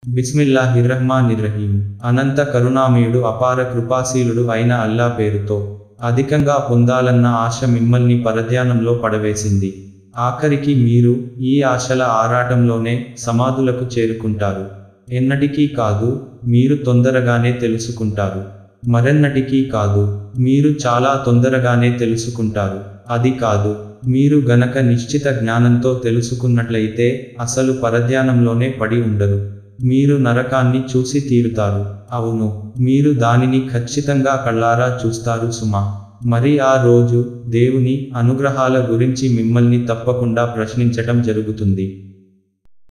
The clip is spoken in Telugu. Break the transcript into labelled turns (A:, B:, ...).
A: బిస్మిల్లాహిర్రహ్మానిర్రహీం అనంత కరుణామయుడు అపార కృపాశీలుడు అయిన అల్లా పేరుతో అధికంగా పొందాలన్న ఆశ మిమ్మల్ని పరధ్యానంలో పడవేసింది ఆఖరికి మీరు ఈ ఆశల ఆరాటంలోనే సమాధులకు చేరుకుంటారు ఎన్నటికీ కాదు మీరు తొందరగానే తెలుసుకుంటారు మరెన్నటికీ కాదు మీరు చాలా తొందరగానే తెలుసుకుంటారు అది కాదు మీరు గనక నిశ్చిత జ్ఞానంతో తెలుసుకున్నట్లయితే అసలు పరధ్యానంలోనే పడి ఉండరు మీరు నరకాన్ని చూసి తీరుతారు అవును మీరు దానిని ఖచ్చితంగా కళ్ళారా చూస్తారు సుమా మరి ఆ రోజు దేవుని అనుగ్రహాల గురించి మిమ్మల్ని తప్పకుండా ప్రశ్నించటం జరుగుతుంది